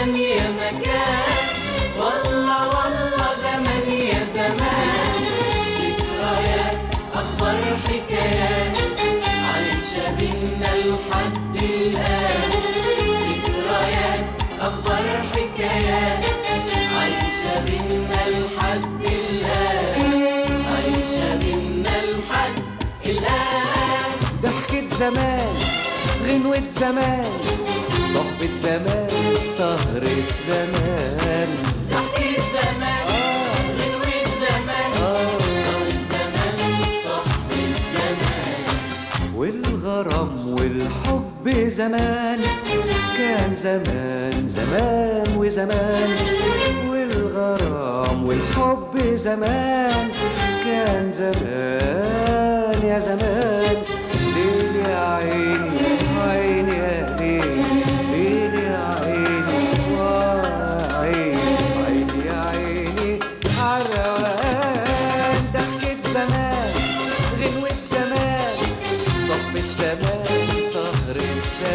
مكان يا مكان والله والله زمان يا زمان ذكريات أخبار حكايات عايشة بينا لحد الآن ذكريات أخبار حكايات عايشة بينا لحد الآن عايشة بينا لحد الآن ضحكة زمان غنوة زمان صحبة زمان سهرة زمان ضحكة زمان غنوة زمان صارت زمان صحبة زمان والغرام والحب زمان كان زمان زمان وزمان والغرام والحب زمان كان زمان يا زمان ليل يا عيني عيني يا ليل ليل يا عيني وعيني عيني يا عيني عالروقان ضحكة زمان غنوة زمان صحبة زمان سهرة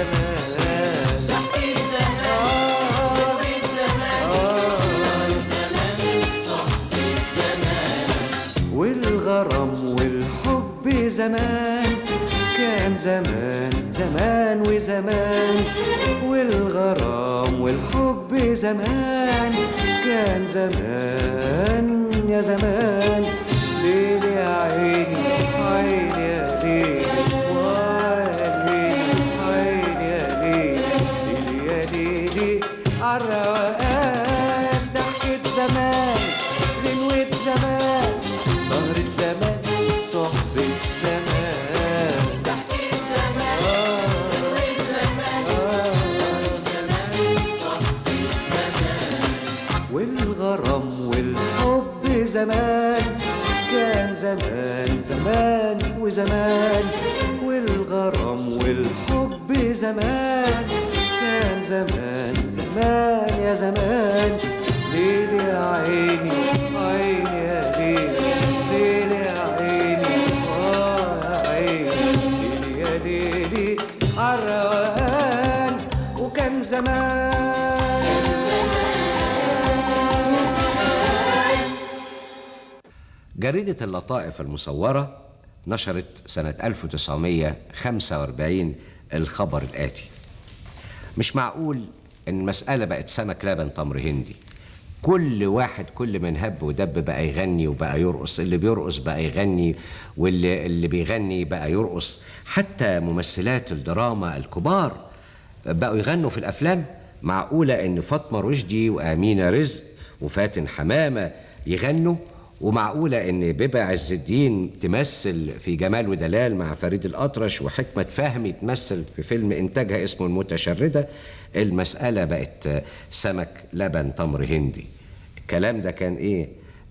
زمان ضحكة زمان غنوة زمان صارت زمان صحبة زمان والغرام والحب زمان كان زمان زمان وزمان والغرام والحب زمان كان زمان يا زمان ليل يا عيني عيني يا ليل وعيني عيني يا ليل ليل يا ليلي عالروقان ضحكة زمان غنوة زمان سهرة زمان صحبة زمان ضحكة زمان غنوة زمان صارت زمان صحبة زمان والغرام والحب زمان كان زمان زمان وزمان والغرام والحب زمان كان زمان زمان يا زمان ليل يا عيني عيني يا ليل ليل يا عيني آه يا عيني ليل يا ليلي عالروقان وكان زمان جريدة اللطائف المصورة نشرت سنة 1945 الخبر الآتي مش معقول إن المسألة بقت سمك لبن تمر هندي كل واحد كل من هب ودب بقى يغني وبقى يرقص اللي بيرقص بقى يغني واللي اللي بيغني بقى يرقص حتى ممثلات الدراما الكبار بقوا يغنوا في الافلام معقوله ان فاطمه رشدي وامينه رزق وفاتن حمامه يغنوا ومعقوله ان بيبا عز الدين تمثل في جمال ودلال مع فريد الاطرش وحكمه فهمي تمثل في فيلم انتاجها اسمه المتشرده المساله بقت سمك لبن تمر هندي الكلام ده كان ايه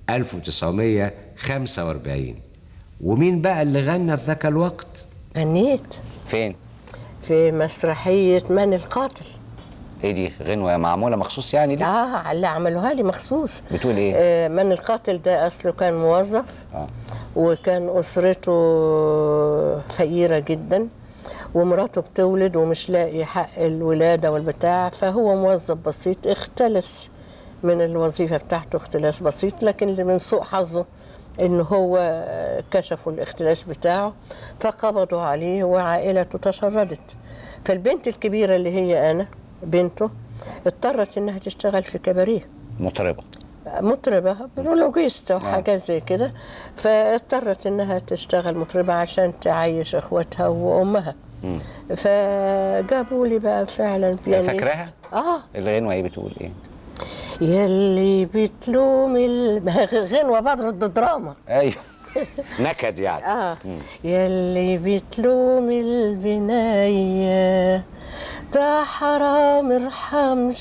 1945 ومين بقى اللي غنى في ذاك الوقت غنيت فين؟ في مسرحية من القاتل ايه دي غنوة معمولة مخصوص يعني دي؟ اه اللي عملوها لي مخصوص بتقول ايه؟ آه من القاتل ده اصله كان موظف اه وكان اسرته فقيرة جدا ومراته بتولد ومش لاقي حق الولادة والبتاع فهو موظف بسيط اختلس من الوظيفة بتاعته اختلاس بسيط لكن اللي من سوء حظه ان هو كشفوا الاختلاس بتاعه فقبضوا عليه وعائلته تشردت فالبنت الكبيرة اللي هي انا بنته اضطرت انها تشتغل في كباريه مطربة مطربة لوجيست وحاجات زي كده فاضطرت انها تشتغل مطربة عشان تعيش اخواتها وامها فجابوا لي بقى فعلا بيانيست فاكراها؟ اه الغنوة ايه بتقول ايه؟ يلي بتلوم ال- غنوة بعد الدراما ايوه نكد يعني اه يلي بتلوم البناية ده حرام ارحم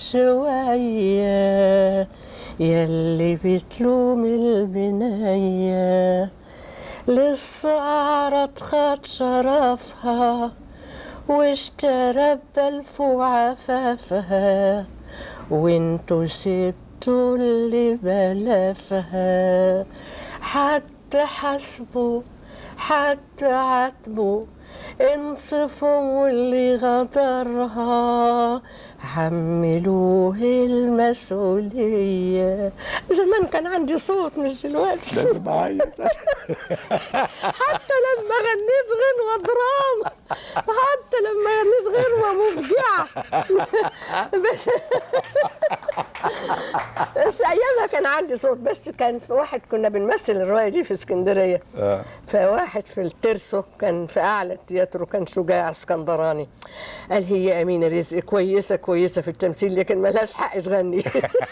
شوية يلي بتلوم البناية للسعرة خد شرفها واشترى بألف وعفافها وانتوا سبتوا اللي بلفها حتى حسبوا حتى عاتبوا انصفوا واللي غدرها حملوه المسؤولية زمان كان عندي صوت مش دلوقتي لازم اعيط حتى لما غنيت غنوة دراما حتى لما غنيت غنوة مفجعة بس بس أيامها كان عندي صوت بس كان في واحد كنا بنمثل الرواية دي في اسكندرية فواحد في الترسو كان في أعلى التياترو كان شجاع اسكندراني قال هي أمينة رزق كويسة كويسة في التمثيل لكن ملهاش حق تغني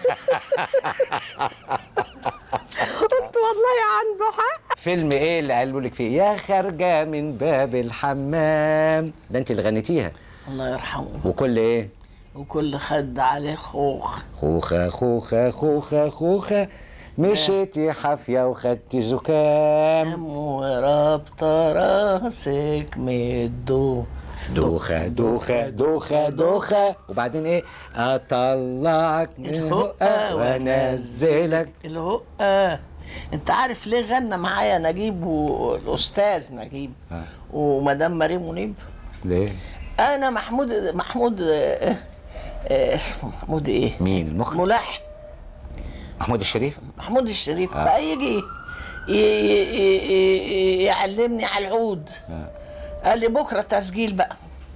قلت والله عنده حق فيلم ايه اللي قالوا لك فيه يا خارجه من باب الحمام ده انت اللي غنيتيها الله يرحمه وكل ايه وكل خد عليه خوخ خوخه خوخه خوخه خوخه مشيتي حافيه وخدتي زكام وربط راسك مدو دوخه دوخه دوخه دوخه وبعدين ايه اطلعك من الهقه الهقة وانزلك الهقة انت عارف ليه غنى معايا نجيب والاستاذ نجيب آه. ومدام مريم منيب ليه انا محمود محمود آه، آه، اسمه محمود ايه مين المخرج ملحن محمود الشريف محمود الشريف آه. بقى يجي ي- ي- ي- ي- يعلمني على العود قال لي بكره تسجيل بقى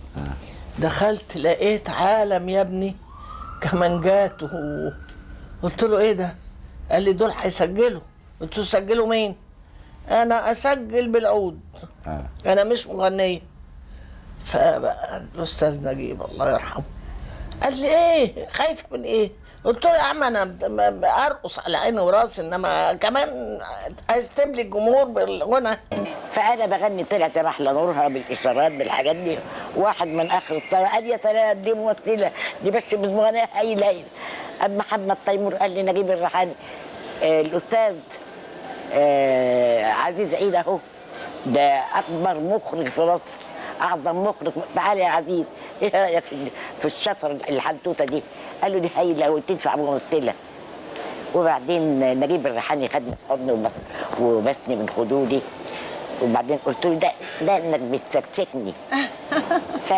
دخلت لقيت عالم يا ابني كمانجات و... قلت له ايه ده قال لي دول هيسجلوا قلت له سجلوا مين انا اسجل بالعود آه. انا مش مغنيه فبقى الاستاذ نجيب الله يرحمه قال لي ايه خايف من ايه قلت له يا عم انا ب- ب- ارقص على عيني وراسي انما كمان استبل الجمهور بالغنى فانا بغني طلعت محلى نورها بالاشارات بالحاجات دي واحد من اخر الطريق قال يا سلام دي ممثله دي بس مش مغنيه هايله هايله اما محمد تيمور قال لي نجيب الريحاني آه الاستاذ آه عزيز عيد اهو ده اكبر مخرج في مصر اعظم مخرج تعالى يا عزيز ايه رايك في في الشطر الحنتوته دي قال له دي هايله وتنفع ممثله وبعدين نجيب الريحاني خدني في حضنه وب- وبسني من خدودي وبعدين قلت له ده ده انك بتسكسكني ف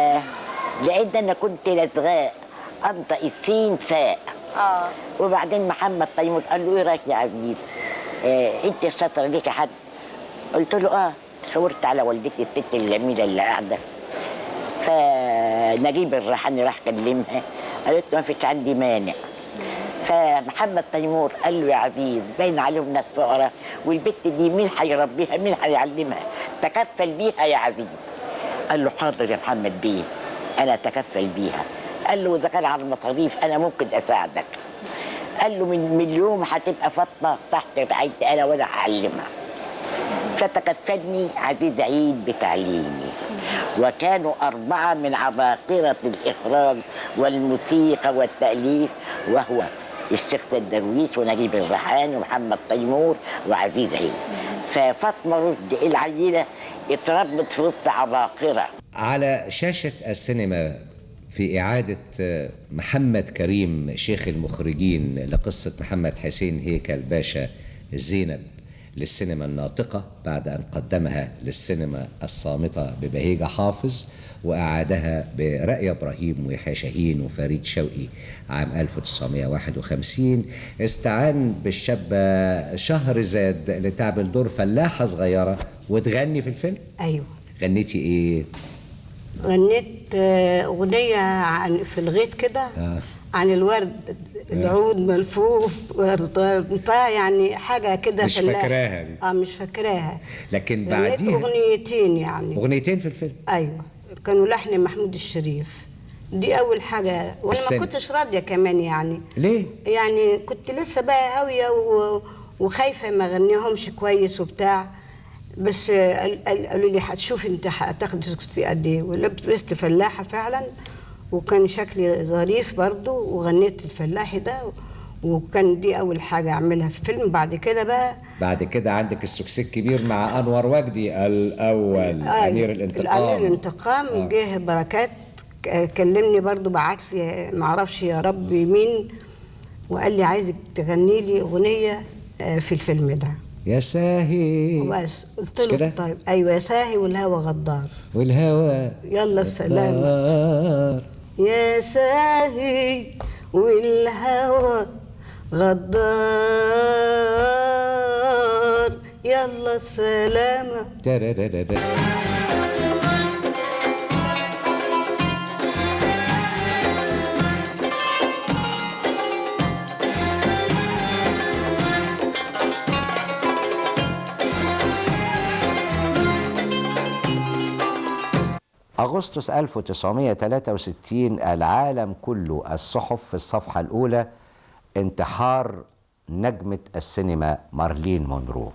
لان انا كنت لزغاء انطق السين ساء اه وبعدين محمد تيمور قال له ايه رايك يا عزيز آه انت شاطره ليكي حد قلت له اه شاورت على والدتي الست الجميله اللي قاعده فنجيب الريحاني راح كلمها قالت له ما فيش عندي مانع فمحمد تيمور قال له يا عزيز باين عليهم ناس فقراء والبت دي مين هيربيها مين هيعلمها تكفل بيها يا عزيز قال له حاضر يا محمد بيه انا اتكفل بيها قال له اذا كان على المصاريف انا ممكن اساعدك قال له من من اليوم هتبقى فاطمه تحت رعايتي انا وانا هعلمها فتكفلني عزيز عيد بتعليمي وكانوا أربعة من عباقرة الإخراج والموسيقى والتأليف وهو الشيخ سيد درويش ونجيب الريحاني ومحمد تيمور وعزيز عيد ففاطمة رشدي العيلة اتربت في وسط عباقرة على شاشة السينما في إعادة آه، محمد كريم شيخ المخرجين لقصة محمد حسين هيكل باشا زينب للسينما الناطقة بعد أن قدمها للسينما الصامتة ببهيجة حافظ وأعادها برأي إبراهيم ويحيى شاهين وفريد شوقي عام 1951 استعان بالشابة شهرزاد لتعمل دور فلاحة صغيرة وتغني في الفيلم ايوه غنيتي إيه؟ غنيت آه، اغنيه عن في الغيط كده آه. عن الورد العود ملفوف وطا يعني حاجه كده مش فلاح. فاكراها دي. اه مش فاكراها لكن غنيت بعديها اغنيتين يعني اغنيتين في الفيلم ايوه كانوا لحن محمود الشريف دي اول حاجه وانا السنة. ما كنتش راضيه كمان يعني ليه؟ يعني كنت لسه بقى هاويه و... وخايفه ما اغنيهمش كويس وبتاع بس قال- قال- قالوا لي هتشوفي انت هتاخدي سكتي قد ايه ولبست فلاحه فعلا وكان شكلي ظريف برضو وغنيت الفلاحي ده وكان دي اول حاجه اعملها في الفيلم بعد كده بقى بعد كده عندك السكسي الكبير مع انور وجدي الاول آه، امير الانتقام الامير الانتقام آه. جه بركات ك- كلمني برضو بعت لي معرفش يا رب مين وقال لي عايزك تغني لي اغنيه آه، في الفيلم ده يا ساهي وبس قلت مش له كده؟ طيب ايوه يا ساهي والهوى غدار والهوى يلا السلام دار يا يا ساهي والهوى غدار يلا السلامة تررررر. أغسطس 1963 العالم كله الصحف في الصفحة الأولى انتحار نجمة السينما مارلين مونرو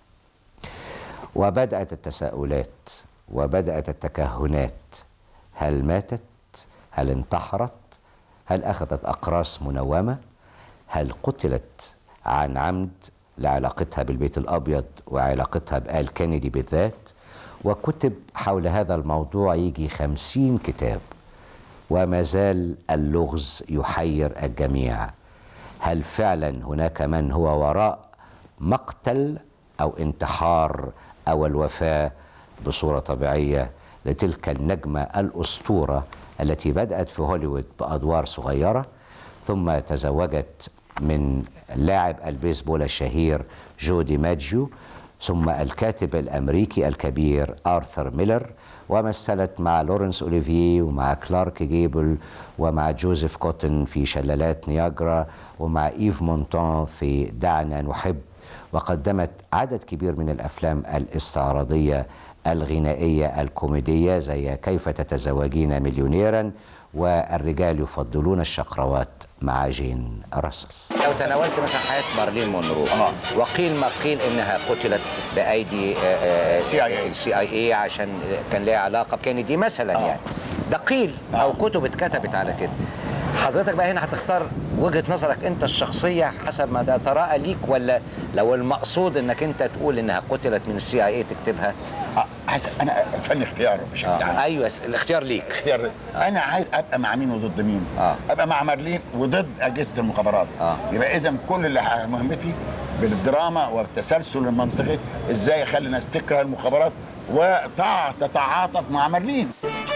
وبدأت التساؤلات وبدأت التكهنات هل ماتت؟ هل انتحرت؟ هل أخذت أقراص منومة؟ هل قتلت عن عمد لعلاقتها بالبيت الأبيض وعلاقتها بآل كينيدي بالذات؟ وكتب حول هذا الموضوع يجي خمسين كتاب وما زال اللغز يحير الجميع هل فعلا هناك من هو وراء مقتل او انتحار او الوفاه بصوره طبيعيه لتلك النجمه الاسطوره التي بدات في هوليوود بادوار صغيره ثم تزوجت من لاعب البيسبول الشهير جودي ماجيو ثم الكاتب الامريكي الكبير ارثر ميلر ومثلت مع لورنس اوليفيه ومع كلارك جيبل ومع جوزيف كوتن في شلالات نياجرا ومع ايف مونتان في دعنا نحب وقدمت عدد كبير من الافلام الاستعراضيه الغنائيه الكوميديه زي كيف تتزوجين مليونيرا والرجال يفضلون الشقروات مع جين راسل لو تناولت مثلا حياه مارلين مونرو آه. وقيل ما قيل انها قتلت بايدي CIA. السي اي اي عشان كان لها علاقه بكينيدي مثلا آه. يعني ده قيل او كتب اتكتبت على كده حضرتك بقى هنا هتختار وجهه نظرك انت الشخصيه حسب ما تراءى ليك ولا لو المقصود انك انت تقول انها قتلت من السي اي اي تكتبها آه، حسب انا الفن اختيار بشكل آه. عام ايوه الاختيار ليك اختيار انا عايز ابقى مع مين وضد مين آه. ابقى مع مارلين وضد اجهزه المخابرات آه. يبقى اذا كل اللي ح- مهمتي بالدراما والتسلسل المنطقي ازاي اخلي الناس تكره المخابرات وتتعاطف مع مارلين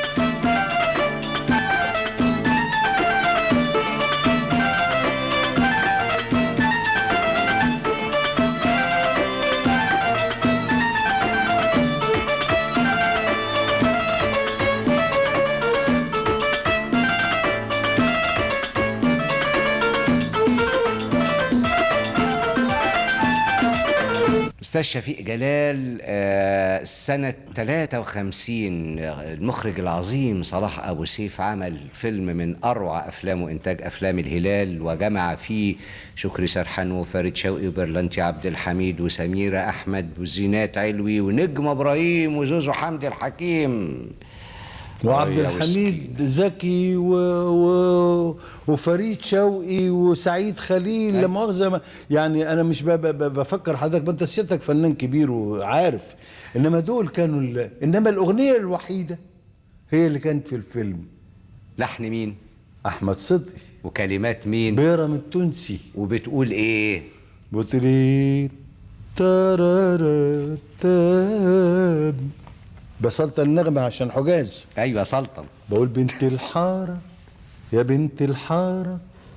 استاذ شفيق جلال آه، سنة 53 آه، المخرج العظيم صلاح أبو سيف عمل فيلم من أروع أفلامه إنتاج أفلام الهلال وجمع فيه شكري سرحان وفريد شوقي وبرلانتي عبد الحميد وسميرة أحمد وزينات علوي ونجم إبراهيم وزوزو حمدي الحكيم وعبد يا الحميد زكي و... و... وفريد شوقي وسعيد خليل لا مؤاخذه ما- يعني انا مش ب... ب... ب- بفكر حضرتك ما انت سيادتك فنان كبير وعارف انما دول كانوا ال... انما الاغنيه الوحيده هي اللي كانت في الفيلم لحن مين احمد صدقي وكلمات مين بيرم التونسي وبتقول إيه بوتريت تارارا تاب بسلط النغمة عشان حجاز أيوة سلطن بقول بنت الحارة يا بنت الحارة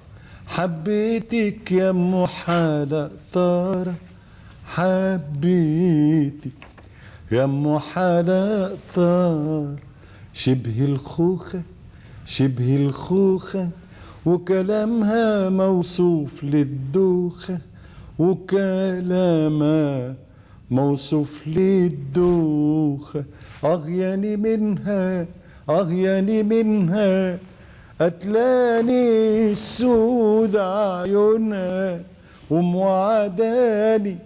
حبيتك يا ام حالة طارة حبيتك يا ام حالة طار شبه الخوخة شبه الخوخة وكلامها موصوف للدوخة وكلامها موصوف للدوخة أغياني منها أغياني منها أتلاني السود عيونها وموعداني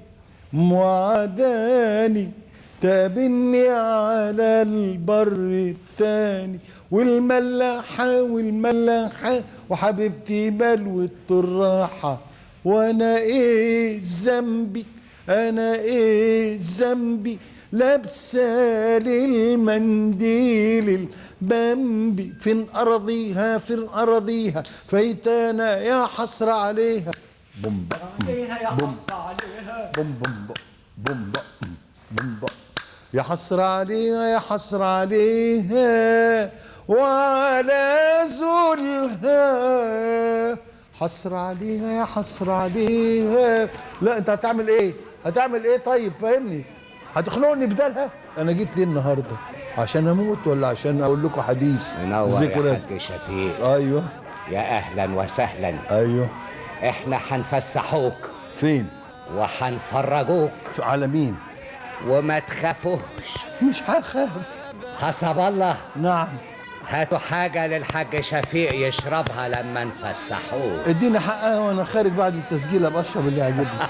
موعداني تقابلني على البر التاني والملاحة والملاحة وحبيبتي بلوة الراحة وانا ايه ذنبي انا ايه ذنبي لابسه للمنديل البامبي فين اراضيها فين اراضيها فايتانا يا حسره عليها بومبا بوم بوم بوم بوم بوم يا حسرة عليها يا حسرة عليها وعلى ذل بدالها حسر عليها يا حسر عليها لا انت هتعمل ايه هتعمل ايه طيب فاهمني هتخنقني بدالها انا جيت ليه النهارده عشان اموت ولا عشان اقول لكم حديث منور يا ذكرى حاج شفيق ايوه يا اهلا وسهلا ايوه احنا هنفسحوك فين وهنفرجوك على مين وما تخافوش مش هخاف حسب الله نعم هاتوا حاجة للحاج شفيق يشربها لما نفسحوه اديني حقها وانا خارج بعد التسجيل ابقى اشرب اللي يعجبني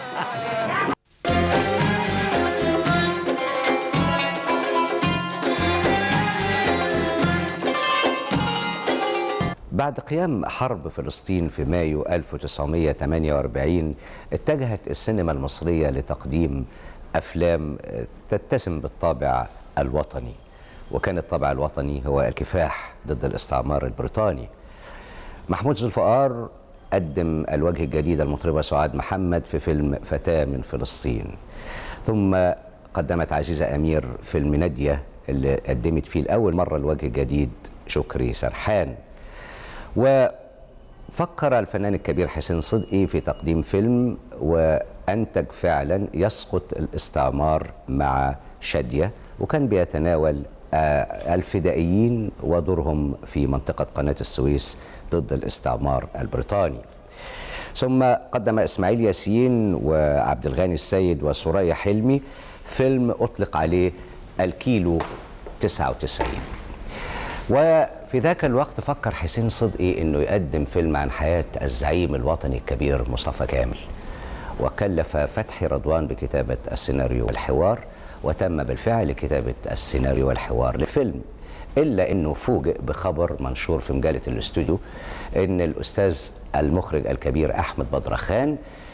بعد قيام حرب فلسطين في مايو 1948 اتجهت السينما المصرية لتقديم أفلام تتسم بالطابع الوطني وكان الطابع الوطني هو الكفاح ضد الاستعمار البريطاني محمود ذوالفقار قدم الوجه الجديد المطربة سعاد محمد في فيلم فتاة من فلسطين ثم قدمت عزيزة أمير فيلم نادية اللي قدمت فيه لأول مرة الوجه الجديد شكري سرحان وفكر الفنان الكبير حسين صدقي في تقديم فيلم وأنتج فعلا يسقط الاستعمار مع شادية وكان بيتناول آه، الفدائيين ودورهم في منطقة قناة السويس ضد الاستعمار البريطاني ثم قدم إسماعيل ياسين وعبد الغني السيد وسوريا حلمي فيلم أطلق عليه الكيلو 99 وفي ذاك الوقت فكر حسين صدقي انه يقدم فيلم عن حياه الزعيم الوطني الكبير مصطفى كامل وكلف فتحي رضوان بكتابه السيناريو والحوار وتم بالفعل كتابه السيناريو والحوار للفيلم الا انه فوجئ بخبر منشور في مجله الاستوديو ان الاستاذ المخرج الكبير احمد بدرخان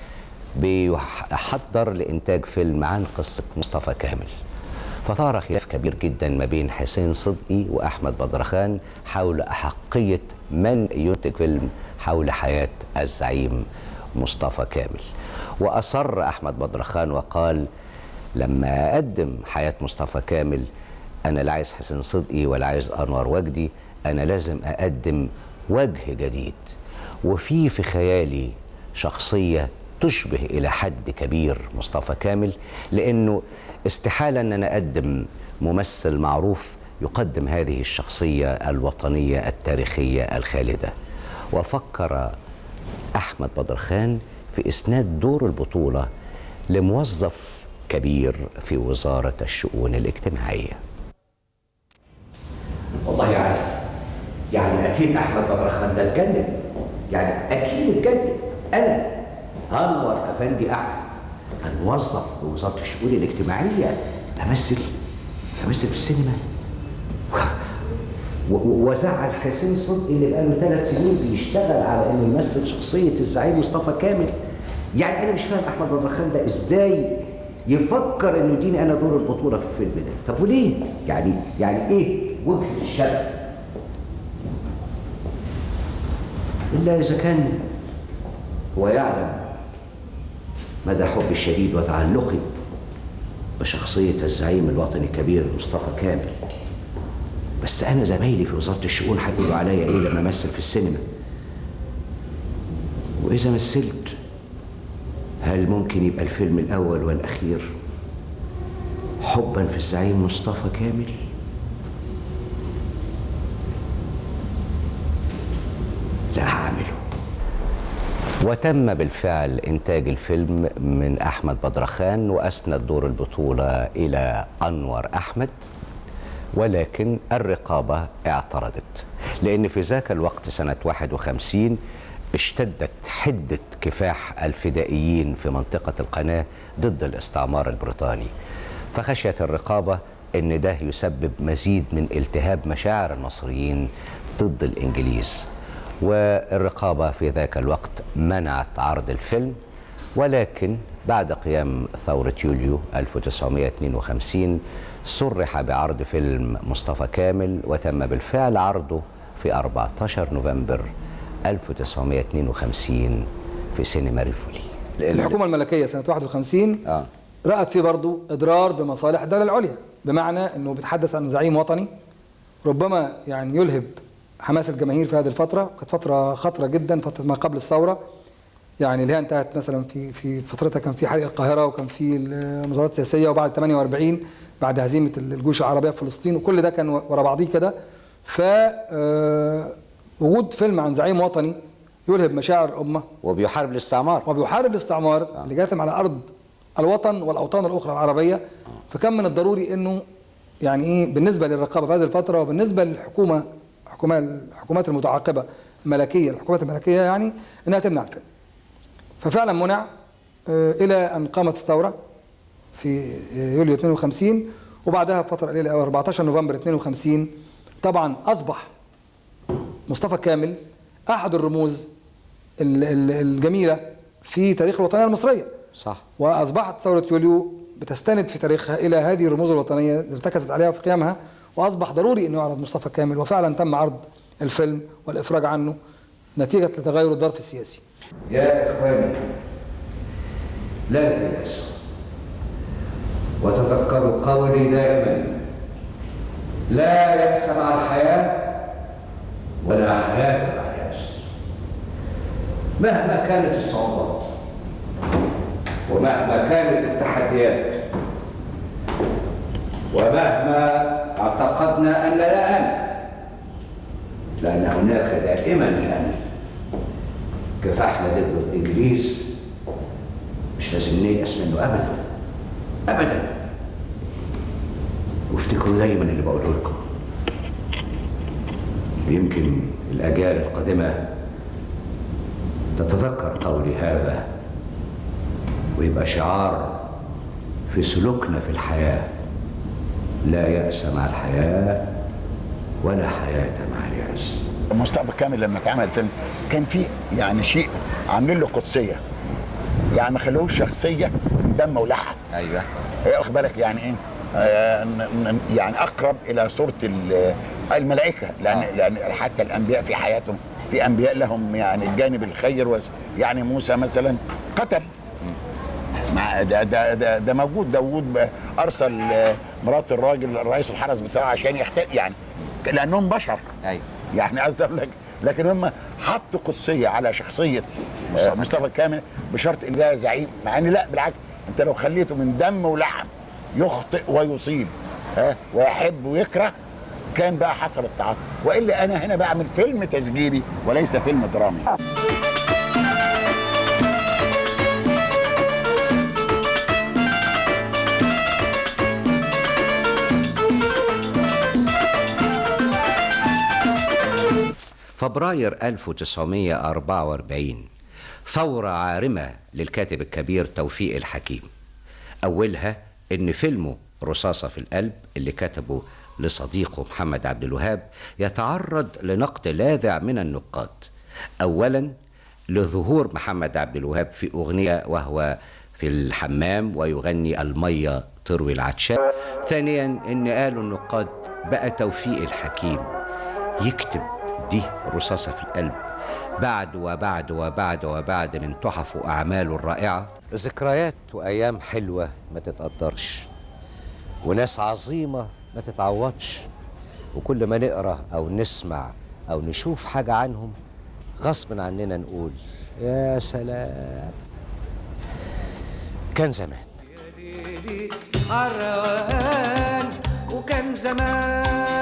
بيحضر لانتاج فيلم عن قصه مصطفى كامل فثار خلاف كبير جدا ما بين حسين صدقي واحمد بدرخان حول احقيه من ينتج فيلم حول حياه الزعيم مصطفى كامل واصر احمد بدرخان وقال لما اقدم حياه مصطفى كامل انا لا عايز حسين صدقي ولا عايز انور وجدي انا لازم اقدم وجه جديد وفي في خيالي شخصيه تشبه الى حد كبير مصطفى كامل لانه استحاله ان انا اقدم ممثل معروف يقدم هذه الشخصيه الوطنيه التاريخيه الخالده وفكر احمد بدرخان في اسناد دور البطوله لموظف كبير في وزاره الشؤون الاجتماعيه والله يعني يعني اكيد احمد بدرخان ده اتجنن يعني اكيد اتجنن انا انور افندي احمد الموظف بوزاره الشؤون الاجتماعيه امثل امثل في السينما و- و- وزعل حسين صدقي اللي بقاله ثلاث سنين بيشتغل على انه يمثل شخصيه الزعيم مصطفى كامل يعني انا مش فاهم احمد بدرخان ده ازاي يفكر انه يديني انا دور البطوله في الفيلم ده طب وليه يعني يعني ايه وجه الشبه الا اذا كان هو يعلم مدى حبي الشديد وتعلقي بشخصية الزعيم الوطني الكبير مصطفى كامل بس أنا زمايلي في وزارة الشؤون هيقولوا عليا إيه لما أمثل في السينما وإذا مثلت هل ممكن يبقى الفيلم الأول والأخير حبا في الزعيم مصطفى كامل لا هعمله وتم بالفعل إنتاج الفيلم من أحمد بدرخان وأسند دور البطولة إلى أنور أحمد ولكن الرقابة اعترضت لأن في ذاك الوقت سنة 51 اشتدت حدة كفاح الفدائيين في منطقة القناة ضد الاستعمار البريطاني فخشيت الرقابة أن ده يسبب مزيد من التهاب مشاعر المصريين ضد الإنجليز والرقابة في ذاك الوقت منعت عرض الفيلم ولكن بعد قيام ثورة يوليو 1952 صرح بعرض فيلم مصطفى كامل وتم بالفعل عرضه في 14 نوفمبر 1952 في سينما ريفولي الحكومة الملكية سنة 51 آه. رأت فيه برضو إضرار بمصالح الدولة العليا بمعنى أنه بيتحدث عن زعيم وطني ربما يعني يلهب حماس الجماهير في هذه الفترة كانت فترة خطرة جدا فترة ما قبل الثورة يعني اللي هي انتهت مثلا في في فترتها كان في حرق القاهرة وكان في المظاهرات السياسية وبعد 48 بعد هزيمة الجيوش العربية في فلسطين وكل ده كان ورا بعضيه كده ف آه، وجود فيلم عن زعيم وطني يلهب مشاعر الأمة وبيحارب الاستعمار وبيحارب الاستعمار اللي جاثم على ارض الوطن والاوطان الاخرى العربيه فكان من الضروري انه يعني ايه بالنسبه للرقابه في هذه الفتره وبالنسبه للحكومه حكومه الحكومات المتعاقبه الملكيه الحكومات الملكيه يعني انها تمنع الفيلم ففعلا منع آه، الى ان قامت الثوره في يوليو 52 وبعدها بفتره قليله قوي 14 نوفمبر 52 طبعا اصبح مصطفى كامل احد الرموز ال- ال- الجميله في تاريخ الوطنيه المصريه صح واصبحت ثوره يوليو بتستند في تاريخها الى هذه الرموز الوطنيه اللي ارتكزت عليها في قيامها واصبح ضروري انه يعرض مصطفى كامل وفعلا تم عرض الفيلم والافراج عنه نتيجه لتغير الظرف السياسي يا إخواني لا تيأسوا وتذكروا قولي دائما لا يأس مع الحياة ولا حياة مع اليأس مهما كانت الصعوبات ومهما كانت التحديات ومهما اعتقدنا أن لا أمل لأن هناك دائما أمل كفحنا ضد الانجليز مش لازم نيأس منه ابدا ابدا وافتكروا دايما اللي بقوله لكم يمكن الاجيال القادمه تتذكر قولي هذا ويبقى شعار في سلوكنا في الحياه لا يأس مع الحياه ولا حياه مع اليأس مصطفى كامل لما اتعمل الفيلم كان في يعني شيء عاملين له قدسيه يعني ما خلوهوش شخصيه من دم ولحم ايوه إيه، واخد بالك يعني ايه آه، ن- ن- يعني اقرب الى صوره ال- الملائكه لان آه. لان حتى الانبياء في حياتهم في انبياء لهم يعني الجانب الخير وس- يعني موسى مثلا قتل مع ده ده ده, ده موجود داوود ب- ارسل آه، مرات الراجل رئيس الحرس بتاعه عشان يختل يعني لانهم بشر ايوه يعني قصدي اقول لك لكن هم حطوا قدسيه على شخصيه مصطفى, مصطفى مصطفى كامل بشرط ان ده زعيم مع ان لا بالعكس انت لو خليته من دم ولحم يخطئ ويصيب ها ويحب ويكره كان بقى حصل التعاطف والا انا هنا بعمل فيلم تسجيلي وليس فيلم درامي فبراير 1944 ثورة عارمة للكاتب الكبير توفيق الحكيم أولها إن فيلمه رصاصة في القلب اللي كتبه لصديقه محمد عبد الوهاب يتعرض لنقد لاذع من النقاد أولا لظهور محمد عبد الوهاب في أغنية وهو في الحمام ويغني المية تروي العطشان ثانيا إن قالوا النقاد بقى توفيق الحكيم يكتب دي رصاصة في القلب بعد وبعد وبعد وبعد من تحف وأعماله الرائعة ذكريات وأيام حلوة ما تتقدرش وناس عظيمة ما تتعوضش وكل ما نقرأ أو نسمع أو نشوف حاجة عنهم غصب عننا نقول يا سلام كان زمان عالروقان وكان زمان